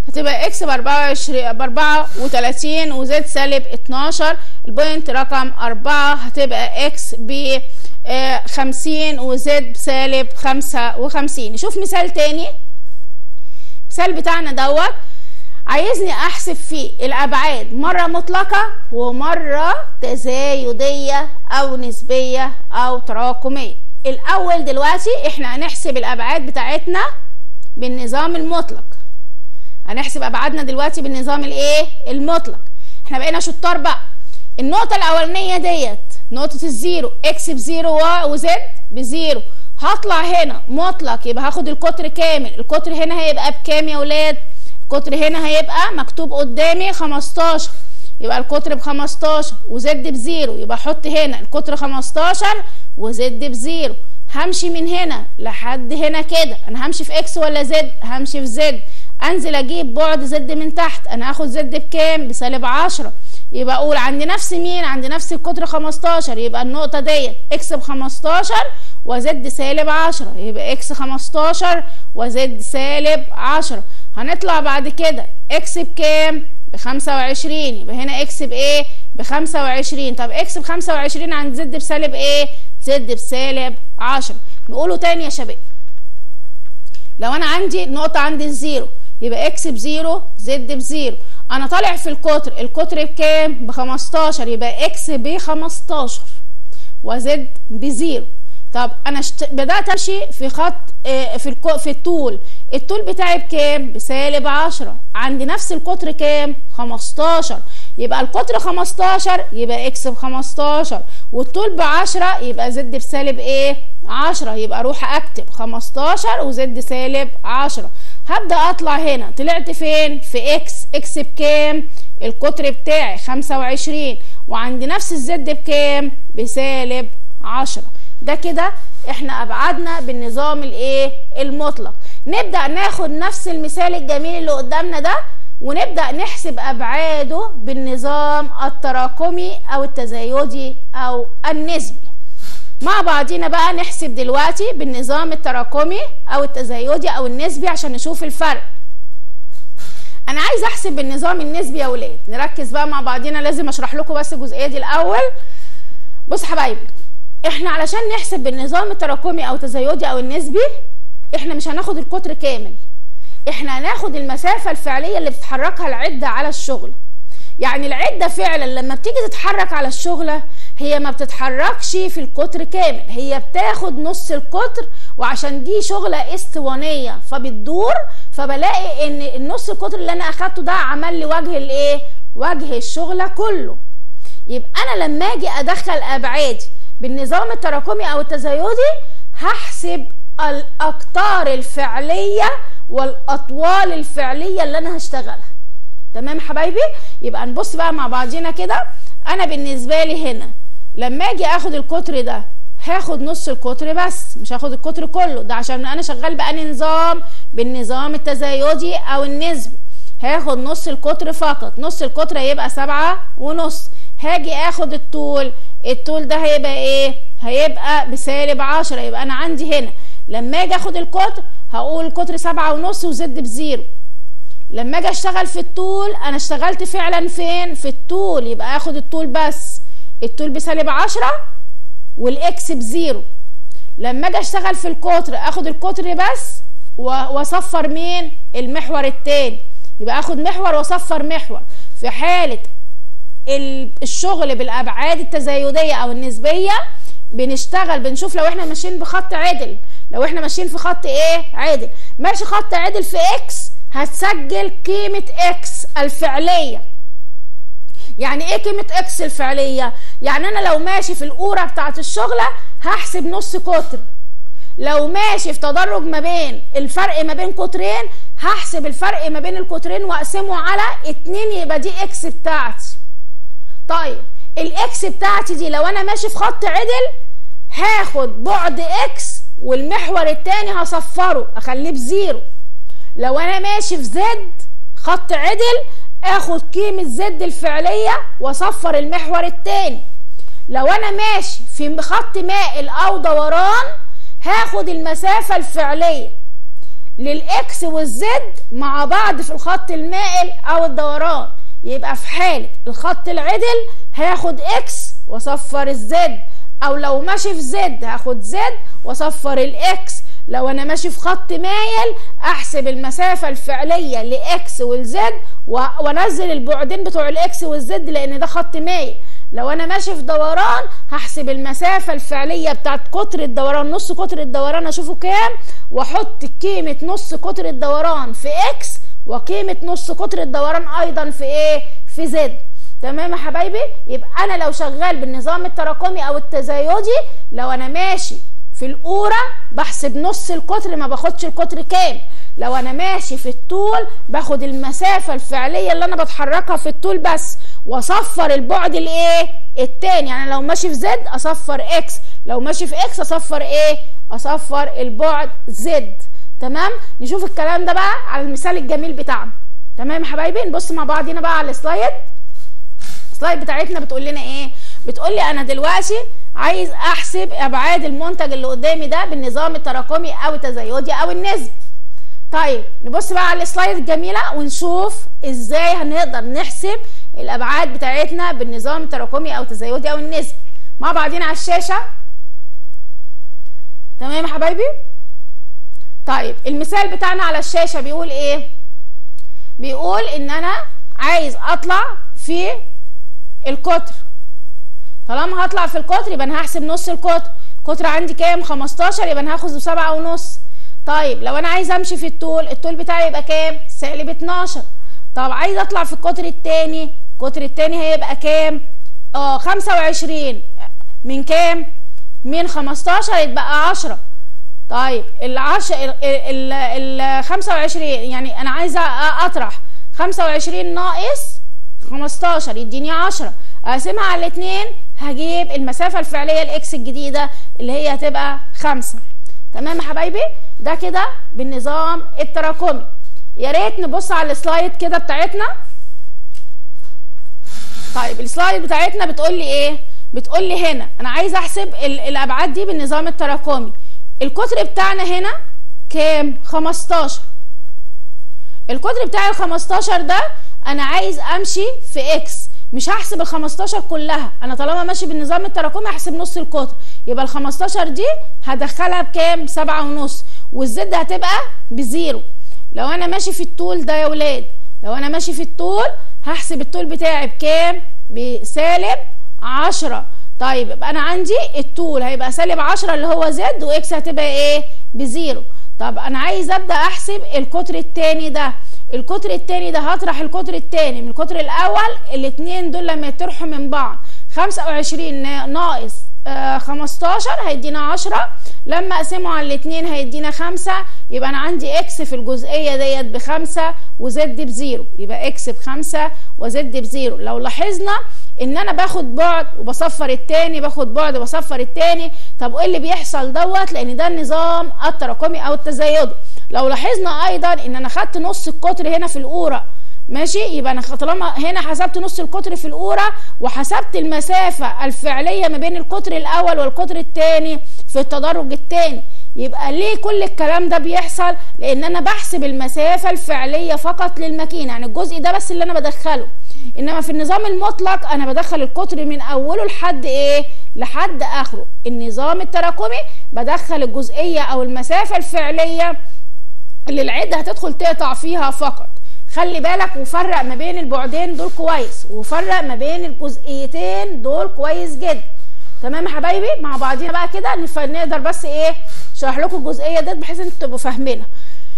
هتبقى اكس باربعة وعشرين باربعة وتلاتين وزد سالب اتناشر البوينت رقم اربعة هتبقى اكس ب خمسين وزد سالب خمسة وخمسين نشوف مثال تاني المثال بتاعنا دوت عايزني احسب فيه الابعاد مرة مطلقة ومرة تزايدية او نسبية او تراكمية الاول دلوقتي احنا هنحسب الابعاد بتاعتنا بالنظام المطلق هنحسب ابعادنا دلوقتي بالنظام الايه المطلق احنا بقينا شطار بقى النقطة الاولانية ديت نقطة الزيرو اكس بزيرو وزد بزيرو هطلع هنا مطلق يبقى هاخد القطر كامل القطر هنا هيبقى بكام يا ولاد القطر هنا هيبقى مكتوب قدامي 15 يبقى القطر ب 15 وزد بزيرو يبقى احط هنا القطر 15 وزد بزيرو همشي من هنا لحد هنا كده انا همشي في اكس ولا زد همشي في زد انزل اجيب بعد زد من تحت انا هاخد زد بكام بسالب 10 يبقى اقول عند نفس مين عند نفس القطر 15 يبقى النقطه ديت اكس ب 15 وزد سالب 10 يبقى اكس 15 وزد سالب 10 هنطلع بعد كده اكس بكام ب 25 يبقى هنا اكس بايه ب 25 طب اكس ب 25 عند زد بسالب ايه زد بسالب 10 نقوله تاني يا شباب لو انا عندي نقطه عند الزيرو يبقى اكس بزيرو زد بزيرو انا طالع في القطر القطر بكام ب 15 يبقى اكس ب 15 وزد بزيرو طب انا شت... بدات امشي في خط آه في الكو... في الطول الطول بتاعي بكام بسالب 10 عند نفس القطر كام 15 يبقى القطر 15 يبقى اكس ب 15 والطول ب 10 يبقى زد بسالب ايه 10 يبقى اروح اكتب 15 وزد سالب 10 هبدا اطلع هنا طلعت فين في اكس اكس بكام القطر بتاعي 25 وعند نفس الزد بكام بسالب 10 ده كده احنا ابعادنا بالنظام الايه المطلق نبدا ناخد نفس المثال الجميل اللي قدامنا ده ونبدا نحسب ابعاده بالنظام التراكمي او التزايدي او النسبي مع بعضينا بقى نحسب دلوقتي بالنظام التراكمي او التزايدي او النسبي عشان نشوف الفرق انا عايز احسب بالنظام النسبي يا ولاد نركز بقى مع بعضينا لازم اشرح لكم بس الجزئيه دي الاول بص حبايبي احنا علشان نحسب بالنظام التراكمي او التزايدي او النسبي احنا مش هناخد القطر كامل احنا هناخد المسافه الفعليه اللي بتتحركها العده على الشغله يعني العده فعلا لما بتيجي تتحرك على الشغله هي ما بتتحركش في القطر كامل هي بتاخد نص القطر وعشان دي شغله اسطوانيه فبتدور فبلاقي ان النص القطر اللي انا اخدته ده عمل لي وجه الايه وجه الشغله كله يبقى انا لما اجي ادخل ابعادي بالنظام التراكمي او التزايدي هحسب الاقطار الفعليه والاطوال الفعليه اللي انا هشتغلها تمام حبايبي يبقى نبص بقى مع بعضينا كده انا بالنسبه لي هنا لما اجي اخد القطر ده هاخد نص القطر بس مش هاخد القطر كله ده عشان انا شغال بأني نظام بالنظام التزايدي او النسبي هاخد نص القطر فقط نص القطر هيبقى سبعة ونص هاجي اخد الطول الطول ده هيبقى ايه هيبقى بسالب عشرة يبقى انا عندي هنا لما اجي اخد القطر هقول القطر سبعة ونص وزد بزيرو لما اجي اشتغل في الطول انا اشتغلت فعلا فين في الطول يبقى اخد الطول بس الطول بسالب عشرة والاكس بزيرو لما اجي اشتغل في القطر اخد القطر بس واصفر مين المحور التاني يبقى اخد محور واصفر محور في حالة الشغل بالابعاد التزايدية او النسبية بنشتغل بنشوف لو احنا ماشيين بخط عدل لو احنا ماشيين في خط ايه عدل ماشي خط عدل في اكس هتسجل قيمة اكس الفعلية يعني ايه قيمة اكس الفعلية يعني انا لو ماشي في القورة بتاعت الشغلة هحسب نص قطر لو ماشي في تدرج ما بين الفرق ما بين قطرين هحسب الفرق ما بين القطرين واقسمه على اتنين يبقى دي اكس بتاعتي طيب الاكس بتاعتي دي لو انا ماشي في خط عدل هاخد بعد اكس والمحور التاني هصفره اخليه بزيرو لو انا ماشي في زد خط عدل اخد قيمة زد الفعلية واصفر المحور التاني لو انا ماشي في خط مائل او دوران هاخد المسافة الفعلية للاكس والزد مع بعض في الخط المائل او الدوران يبقى في حالة الخط العدل هاخد اكس واصفر الزد او لو ماشي في زد هاخد زد واصفر الاكس لو انا ماشي في خط مايل احسب المسافة الفعلية لاكس والزد وانزل البعدين بتوع الاكس والزد لان ده خط مايل لو انا ماشي في دوران هحسب المسافة الفعلية بتاعت قطر الدوران نص قطر الدوران اشوفه كام واحط قيمة نص قطر الدوران في اكس وقيمة نص قطر الدوران ايضا في ايه في زد تمام يا حبايبي يبقى انا لو شغال بالنظام التراكمي او التزايدي لو انا ماشي في الأورة بحسب نص القطر ما باخدش القطر كام لو انا ماشي في الطول باخد المسافة الفعلية اللي انا بتحركها في الطول بس واصفر البعد الايه التاني يعني لو ماشي في زد اصفر اكس لو ماشي في اكس اصفر ايه اصفر البعد زد تمام نشوف الكلام ده بقى على المثال الجميل بتاعنا تمام يا حبايبي نبص مع بعضينا بقى على السلايد السلايد بتاعتنا بتقول لنا ايه بتقول لي انا دلوقتي عايز احسب ابعاد المنتج اللي قدامي ده بالنظام التراكمي او التزايدي او النسبي طيب نبص بقى على السلايد الجميله ونشوف ازاي هنقدر نحسب الابعاد بتاعتنا بالنظام التراكمي او التزايدي او النسبي مع بعضينا على الشاشه تمام يا حبايبي طيب المثال بتاعنا على الشاشه بيقول ايه بيقول ان انا عايز اطلع في القطر طالما هطلع في القطر يبقى انا هحسب نص القطر القطر عندي كام 15 يبقى انا هاخد بسبعة ونص طيب لو انا عايز امشي في الطول الطول بتاعي يبقى كام سالب 12 طب عايز اطلع في القطر التاني القطر التاني هيبقى كام اه 25 من كام من 15 يتبقى 10 طيب ال 10 ال ال 25 يعني انا عايزه اطرح 25 ناقص 15 يديني 10 اقسمها على الاثنين هجيب المسافه الفعليه الاكس الجديده اللي هي هتبقى 5 تمام يا حبايبي ده كده بالنظام التراكمي يا ريت نبص على السلايد كده بتاعتنا طيب السلايد بتاعتنا بتقول لي ايه بتقول لي هنا انا عايز احسب الابعاد دي بالنظام التراكمي القطر بتاعنا هنا كام 15 القطر بتاع ال 15 ده انا عايز امشي في اكس مش هحسب ال 15 كلها انا طالما ماشي بالنظام التراكمي هحسب نص القطر يبقى ال 15 دي هدخلها بكام سبعة ونص والزد هتبقى بزيرو لو انا ماشي في الطول ده يا ولاد لو انا ماشي في الطول هحسب الطول بتاعي بكام بسالب عشرة طيب يبقى انا عندي الطول هيبقى سالب عشرة اللي هو زد واكس هتبقى ايه بزيرو طب انا عايز ابدا احسب القطر التاني ده القطر التاني ده هطرح القطر التاني من القطر الاول الاتنين دول لما يطرحوا من بعض خمسة وعشرين ناقص آه خمستاشر هيدينا عشرة لما اقسمه على الاتنين هيدينا خمسة يبقى انا عندي اكس في الجزئية ديت بخمسة وزد بزيرو يبقى اكس بخمسة وزد بزيرو لو لاحظنا ان انا باخد بعد وبصفر التاني باخد بعد وبصفر التاني طب ايه اللي بيحصل دوت لان ده النظام التراكمي او التزايدي لو لاحظنا ايضا ان انا خدت نص القطر هنا في القوره ماشي يبقى انا طالما هنا حسبت نص القطر في القوره وحسبت المسافه الفعليه ما بين القطر الاول والقطر الثاني في التدرج الثاني يبقى ليه كل الكلام ده بيحصل لان انا بحسب المسافه الفعليه فقط للماكينه يعني الجزء ده بس اللي انا بدخله انما في النظام المطلق انا بدخل القطر من اوله لحد ايه لحد اخره النظام التراكمي بدخل الجزئيه او المسافه الفعليه اللي العده هتدخل تقطع فيها فقط خلي بالك وفرق ما بين البعدين دول كويس وفرق ما بين الجزئيتين دول كويس جدا تمام يا حبايبي مع بعضينا بقى كده نقدر بس ايه اشرح لكم الجزئيه ديت بحيث انتوا تبقوا فاهمينها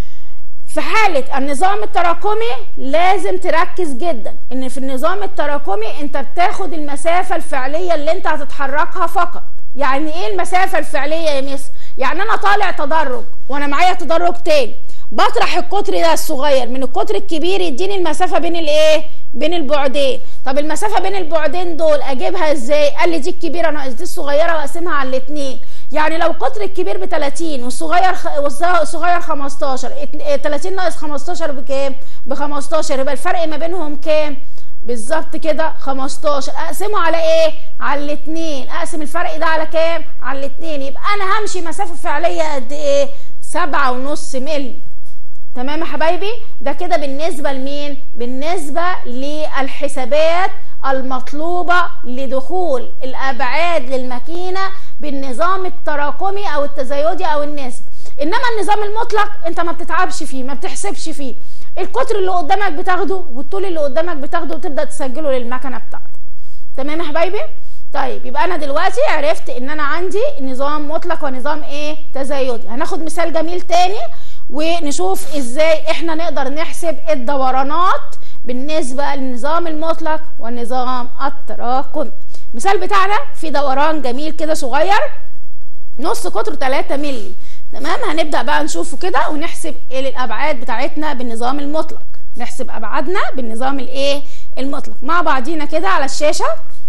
في حالة النظام التراكمي لازم تركز جدا ان في النظام التراكمي انت بتاخد المسافة الفعلية اللي انت هتتحركها فقط يعني ايه المسافة الفعلية يا مس يعني انا طالع تدرج وانا معايا تدرج تاني بطرح القطر ده الصغير من القطر الكبير يديني المسافة بين الايه بين البعدين طب المسافة بين البعدين دول اجيبها ازاي قال لي دي الكبيرة ناقص دي الصغيرة واقسمها على الاتنين يعني لو القطر الكبير ب 30 والصغير خ... والصغير 15 30 ناقص 15 بكام ب 15 يبقى الفرق ما بينهم كام بالظبط كده 15 اقسمه على ايه على الاثنين اقسم الفرق ده على كام على الاثنين يبقى انا همشي مسافه فعليه قد ايه سبعة ونص ملي تمام يا حبايبي ده كده بالنسبه لمين بالنسبه للحسابات المطلوبه لدخول الابعاد للماكينه بالنظام التراكمي او التزايدي او النسبي انما النظام المطلق انت ما بتتعبش فيه ما بتحسبش فيه القطر اللي قدامك بتاخده والطول اللي قدامك بتاخده وتبدا تسجله للمكنه بتاعتك تمام يا حبايبي طيب يبقى انا دلوقتي عرفت ان انا عندي نظام مطلق ونظام ايه تزايدي هناخد مثال جميل تاني ونشوف ازاي احنا نقدر نحسب الدورانات بالنسبه للنظام المطلق والنظام التراكمي المثال بتاعنا في دوران جميل كده صغير نص قطره 3 مللي تمام هنبدا بقى نشوفه كده ونحسب ايه الابعاد بتاعتنا بالنظام المطلق نحسب ابعادنا بالنظام الايه المطلق مع بعضينا كده على الشاشه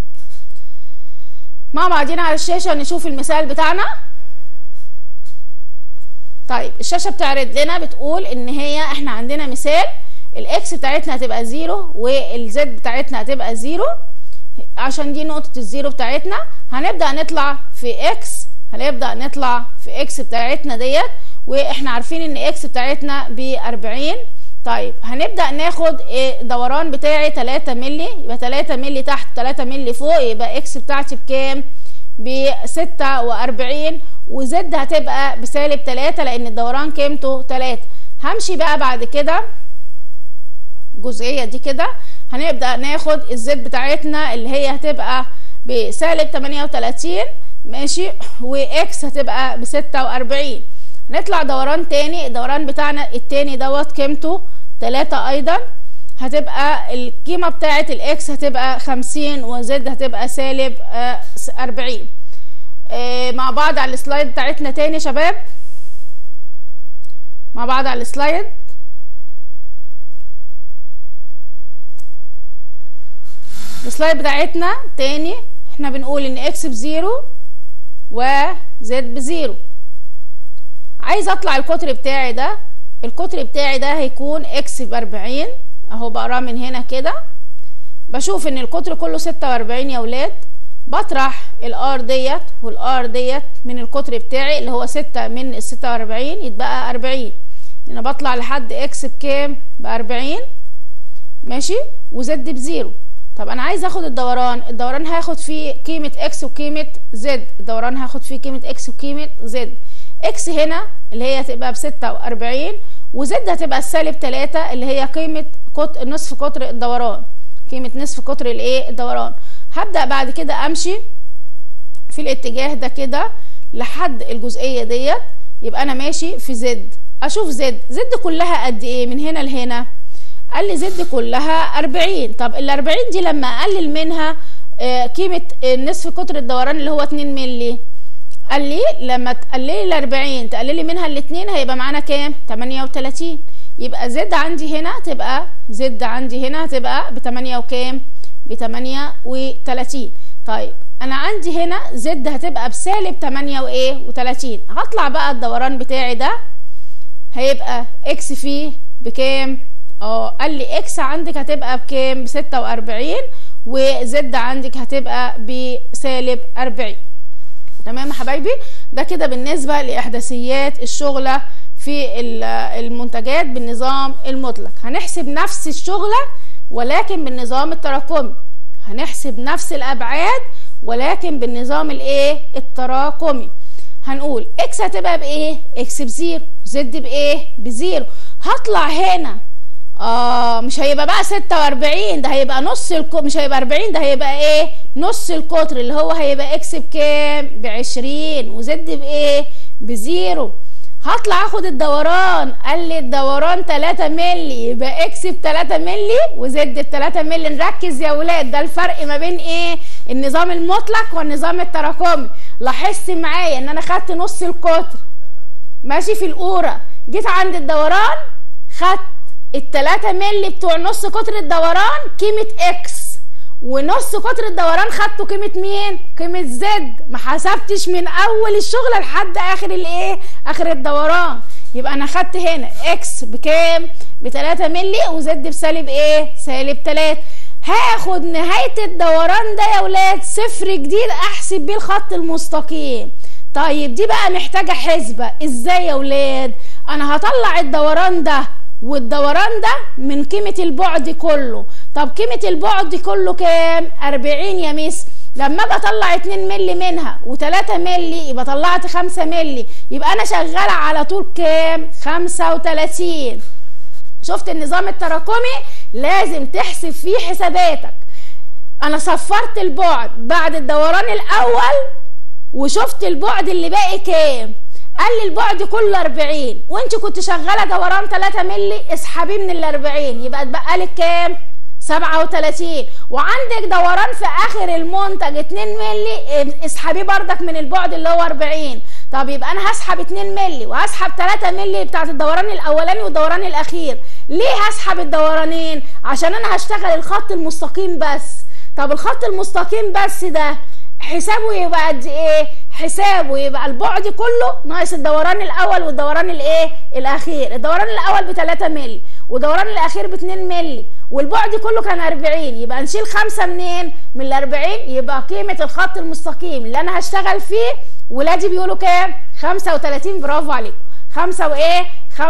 مع بعضينا على الشاشه نشوف المثال بتاعنا طيب الشاشه بتعرض لنا بتقول ان هي احنا عندنا مثال الاكس بتاعتنا هتبقى زيرو والزد بتاعتنا هتبقى زيرو عشان دي نقطه الزيرو بتاعتنا هنبدا نطلع في اكس هنبدا نطلع في اكس بتاعتنا ديت واحنا عارفين ان اكس بتاعتنا ب 40 طيب هنبدا ناخد الدوران بتاعي 3 مللي يبقى 3 مللي تحت 3 مللي فوق يبقى اكس بتاعتي بكام ب 46 وزد هتبقى بسالب 3 لان الدوران قيمته 3 همشي بقى بعد كده الجزئيه دي كده هنبدا ناخد الزد بتاعتنا اللي هي هتبقى بسالب 38 ماشي واكس هتبقى ب 46 هنطلع دوران تاني الدوران بتاعنا التاني دوت قيمته 3 ايضا هتبقى القيمة بتاعة الاكس هتبقى 50 وزد هتبقى سالب 40 آه مع بعض على السلايد بتاعتنا تاني شباب مع بعض على السلايد السلايد بتاعتنا تاني احنا بنقول ان اكس بزيرو وزد بزيرو عايز اطلع القطر بتاعي ده القطر بتاعي ده هيكون اكس باربعين اهو بقراه من هنا كده بشوف ان القطر كله ستة واربعين يا ولاد بطرح الار ديت والار ديت من القطر بتاعي اللي هو ستة من الستة واربعين يتبقى اربعين انا بطلع لحد اكس بكام باربعين ماشي وزد بزيرو طب انا عايز اخد الدوران الدوران هاخد فيه قيمه اكس وقيمه زد الدوران هاخد فيه قيمه اكس وقيمه زد اكس هنا اللي هي هتبقى بستة واربعين وزد هتبقى السالب تلاتة اللي هي قيمه قط... نصف قطر الدوران قيمه نصف قطر الايه الدوران هبدا بعد كده امشي في الاتجاه ده كده لحد الجزئيه ديت يبقى انا ماشي في زد اشوف زد زد كلها قد ايه من هنا لهنا قال لي زد كلها 40 طب ال 40 دي لما اقلل منها آه قيمه نصف قطر الدوران اللي هو 2 مللي قال لي لما تقللي ال 40 تقللي منها الاثنين هيبقى معانا كام 38 يبقى زد عندي هنا تبقى زد عندي هنا هتبقى ب 8 وكام ب 38 طيب انا عندي هنا زد هتبقى بسالب 8 وايه و30 هطلع بقى الدوران بتاعي ده هيبقى اكس فيه بكام اه قال لي اكس عندك هتبقى بكام بستة واربعين وزد عندك هتبقى بسالب اربعين تمام يا حبايبي ده كده بالنسبة لإحداثيات الشغلة في المنتجات بالنظام المطلق هنحسب نفس الشغلة ولكن بالنظام التراكمي هنحسب نفس الأبعاد ولكن بالنظام الايه التراكمي هنقول اكس هتبقى بايه اكس بزيرو زد بايه بزيرو هطلع هنا اه مش هيبقى بقى 46 ده هيبقى نص الكو مش هيبقى 40 ده هيبقى ايه نص القطر اللي هو هيبقى اكس بكام ب 20 وزد بايه بزيرو هطلع اخد الدوران قال لي الدوران 3 مللي يبقى اكس ب 3 مللي وزد ب 3 مللي نركز يا ولاد ده الفرق ما بين ايه النظام المطلق والنظام التراكمي لاحظت معايا ان انا خدت نص القطر ماشي في القوره جيت عند الدوران خدت التلاتة مللي بتوع نص قطر الدوران قيمة اكس ونص قطر الدوران خدته قيمة مين؟ قيمة زد ما حسبتش من اول الشغلة لحد اخر الايه؟ اخر الدوران يبقى انا خدت هنا اكس بكام؟ بتلاتة مللي وزد بسالب ايه؟ سالب تلاتة هاخد نهاية الدوران ده يا ولاد صفر جديد احسب بيه الخط المستقيم طيب دي بقى محتاجة حسبة ازاي يا ولاد؟ انا هطلع الدوران ده والدوران ده من قيمة البعد كله طب قيمة البعد كله كام 40 يا مس لما اجي اطلع 2 مللي منها و3 مللي يبقى طلعت 5 مللي يبقى انا شغاله على طول كام 35 شفت النظام التراكمي لازم تحسب فيه حساباتك انا صفرت البعد بعد الدوران الاول وشفت البعد اللي باقي كام قال لي البعد كله 40 وانت كنت شغاله دوران 3 مللي اسحبيه من ال 40 يبقى اتبقى لك كام 37 وعندك دوران في اخر المنتج 2 مللي اسحبيه بردك من البعد اللي هو 40 طب يبقى انا هسحب 2 مللي وهسحب 3 مللي بتاعت الدوران الاولاني والدوران الاخير ليه هسحب الدورانين عشان انا هشتغل الخط المستقيم بس طب الخط المستقيم بس ده حسابه يبقى قد ايه حسابه يبقى البعد كله ناقص الدوران الاول والدوران الايه الاخير الدوران الاول ب 3 مللي والدوران الاخير ب 2 مللي والبعد كله كان 40 يبقى نشيل 5 منين من ال 40 يبقى قيمه الخط المستقيم اللي انا هشتغل فيه ولادي بيقولوا كام 35 برافو عليكم 5 وايه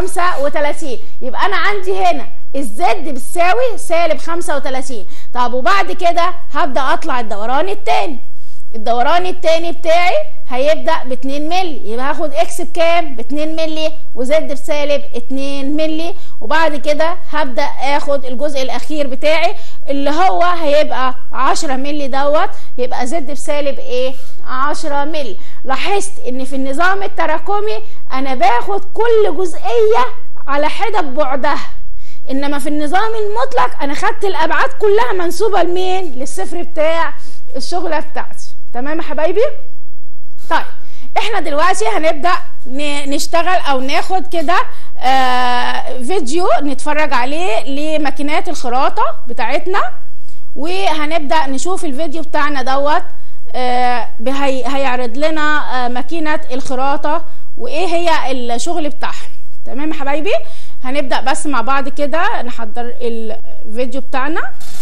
35 يبقى انا عندي هنا الزد بتساوي سالب 35 طب وبعد كده هبدا اطلع الدوران التاني الدوران التاني بتاعي هيبدا ب 2 مللي يبقى هاخد اكس بكام ب 2 مللي وزد بسالب 2 مللي وبعد كده هبدا اخد الجزء الاخير بتاعي اللي هو هيبقى 10 مللي دوت يبقى زد بسالب ايه 10 مللي لاحظت ان في النظام التراكمي انا باخد كل جزئيه على حده ببعدها انما في النظام المطلق انا خدت الابعاد كلها منسوبه لمين للصفر بتاع الشغله بتاعتي تمام يا حبايبي طيب احنا دلوقتي هنبدا نشتغل او ناخد كده آه فيديو نتفرج عليه لماكينات الخراطه بتاعتنا وهنبدا نشوف الفيديو بتاعنا دوت آه هيعرض لنا آه ماكينه الخراطه وايه هي الشغل بتاعها تمام يا حبايبي هنبدا بس مع بعض كده نحضر الفيديو بتاعنا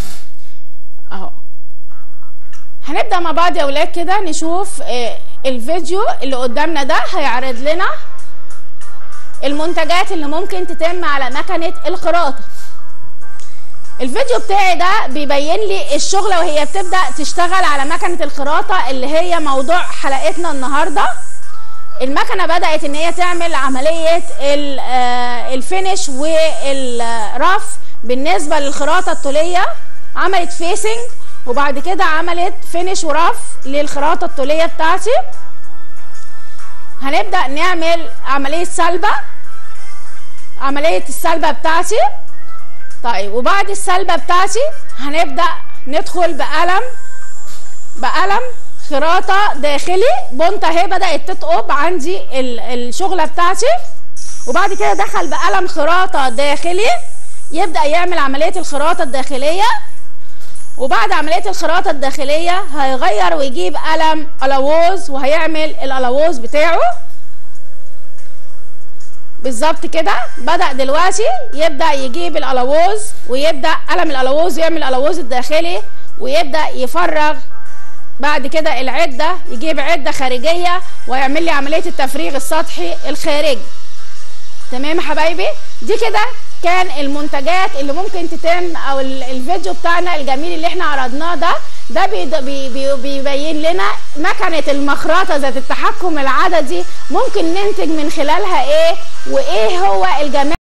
اهو هنبدا مع بعض يا اولاد كده نشوف الفيديو اللي قدامنا ده هيعرض لنا المنتجات اللي ممكن تتم على مكنه الخراطه الفيديو بتاعي ده بيبين لي الشغله وهي بتبدا تشتغل على مكنه الخراطه اللي هي موضوع حلقتنا النهارده المكنه بدات ان هي تعمل عمليه الفينش والرف بالنسبه للخراطه الطوليه عملت فيسنج وبعد كده عملت فينش ورف للخراطه الطوليه بتاعتي هنبدا نعمل عمليه سلبه عمليه السلبه بتاعتي طيب وبعد السلبه بتاعتي هنبدا ندخل بقلم بقلم خراطه داخلي بنت اهي بدات تتقب عندي الشغله بتاعتي وبعد كده دخل بقلم خراطه داخلي يبدا يعمل عمليه الخراطه الداخليه وبعد عمليه الخراطه الداخليه هيغير ويجيب قلم الووز وهيعمل الالووز بتاعه بالظبط كده بدا دلوقتي يبدا يجيب الالووز ويبدا قلم الالووز يعمل الالووز الداخلي ويبدا يفرغ بعد كده العده يجيب عده خارجيه ويعمل لي عمليه التفريغ السطحي الخارجي تمام يا حبايبي دي كده كان المنتجات اللي ممكن تتم او الفيديو بتاعنا الجميل اللي احنا عرضناه ده ده بي بي بيبين لنا مكنه المخرطه ذات التحكم العددي ممكن ننتج من خلالها ايه وايه هو الجمال